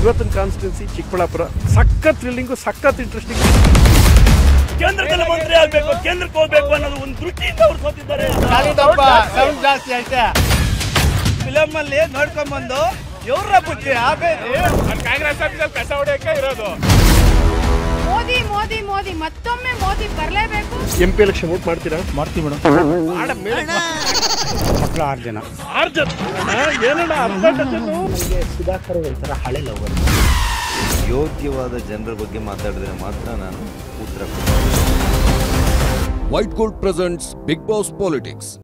ಇವತ್ತಿನ ಕಾನ್ಸ್ಟಿಟ್ಯೂನ್ಸಿ ಚಿಕ್ಕಬಳ್ಳಾಪುರ ಸಖತ್ ಥ್ರಿಲ್ಲಿಂಗು ಸಖತ್ ಇಂಟ್ರೆಸ್ಟಿಂಗ್ ಕೇಂದ್ರದಲ್ಲಿ ಮಂತ್ರಿ ಆಗ್ಬೇಕು ಕೇಂದ್ರಕ್ಕೆ ಹೋಗ್ಬೇಕು ಅನ್ನೋದು ಒಂದು ದೃಷ್ಟಿಯಿಂದ ಅವ್ರು ಸೋತಿದ್ದಾರೆ ಜಾಸ್ತಿ ಐತೆ ಫಿಲಮ್ ಅಲ್ಲಿ ನೋಡ್ಕೊಂಡ್ ಬಂದು ಇವ್ರ ಬುದ್ಧಿ ಆಬೇಡಿ ಕಾಂಗ್ರೆಸ್ ಆಫೀಸಲ್ಲಿ ಕಸ ಹೊಡೆಯಕ್ಕೆ ಇರೋದು ಮೋದಿ ಮೋದಿ ಮೋದಿ ಮತ್ತೊಮ್ಮೆ ಮೋದಿ ಬರಲೇಬೇಕು ಎಂ ಪಿ ಎಲೆಕ್ಷನ್ ವೋಟ್ ಮಾಡ್ತೀರಾ ಮಾಡ್ತೀವಿ ಮೇಡಮ್ ಮಕ್ಕಳು ಆರು ಜನ ಆರು ಜನ ಆ, ಏನಣ್ಣ ಅರ್ಧ ಡಜನ್ನು ಯೋಗ್ಯವಾದ ಜನರ ಬಗ್ಗೆ ಮಾತಾಡಿದ್ರೆ ಮಾತ್ರ ನಾನು ಉತ್ತರ ಕೊಡ್ತೀನಿ White Gold presents Big Boss Politics.